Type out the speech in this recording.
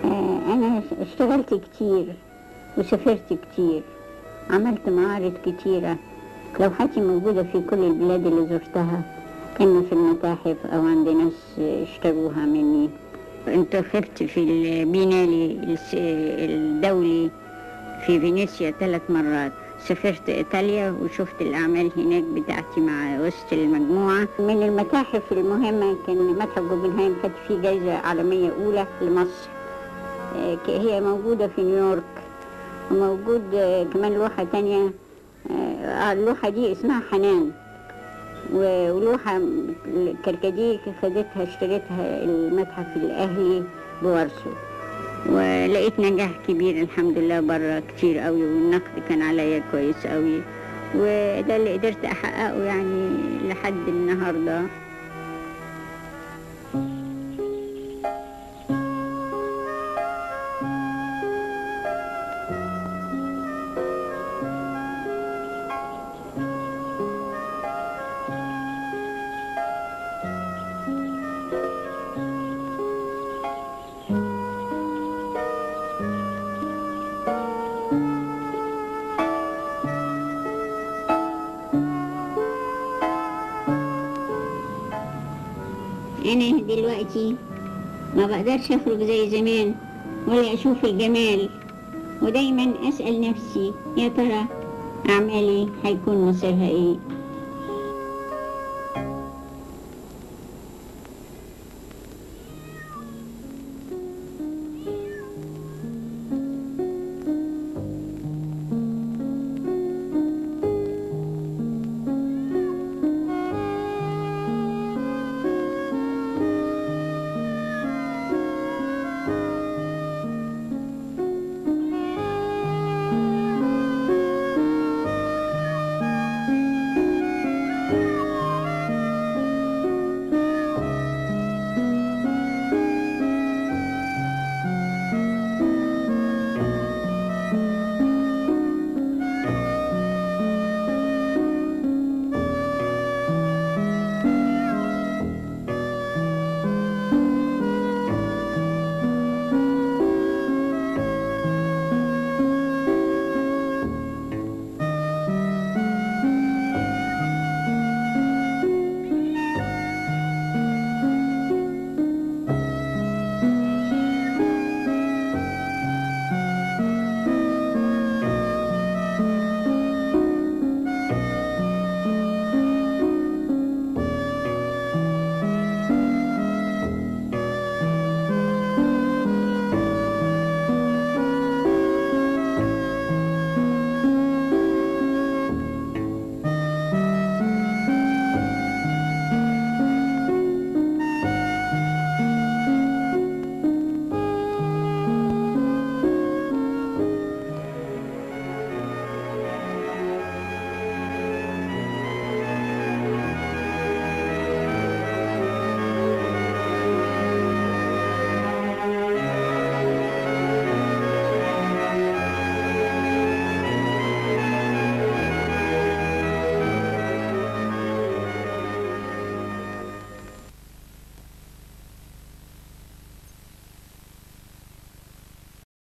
آه، أنا اشتغلت كتير وسافرت كتير عملت معارض كتيرة لوحاتي موجودة في كل البلاد اللي زرتها إما في المتاحف أو عند ناس اشتروها مني انتخبت في البينالي الس- الدولي في فينيسيا ثلاث مرات سافرت إيطاليا وشفت الأعمال هناك بتاعتي مع وسط المجموعة من المتاحف المهمة كان متحف جوجنهايم خد فيه جايزة عالمية أولى لمصر آه، ك- هي موجودة في نيويورك وموجود آه، كمان لوحة تانية آه، اللوحة دي اسمها حنان و- ولوحة الكركديه خدتها اشتريتها المتحف الأهلي بوارسو ولقيت نجاح كبير الحمد لله بره كتير قوي والنقد كان عليا كويس قوي وده اللي قدرت أحققه يعني لحد النهارده أنا دلوقتي ما بقدرش أخرج زي زمان ولا أشوف الجمال ودايما أسأل نفسي يا ترى أعمالي هيكون مصيرها إيه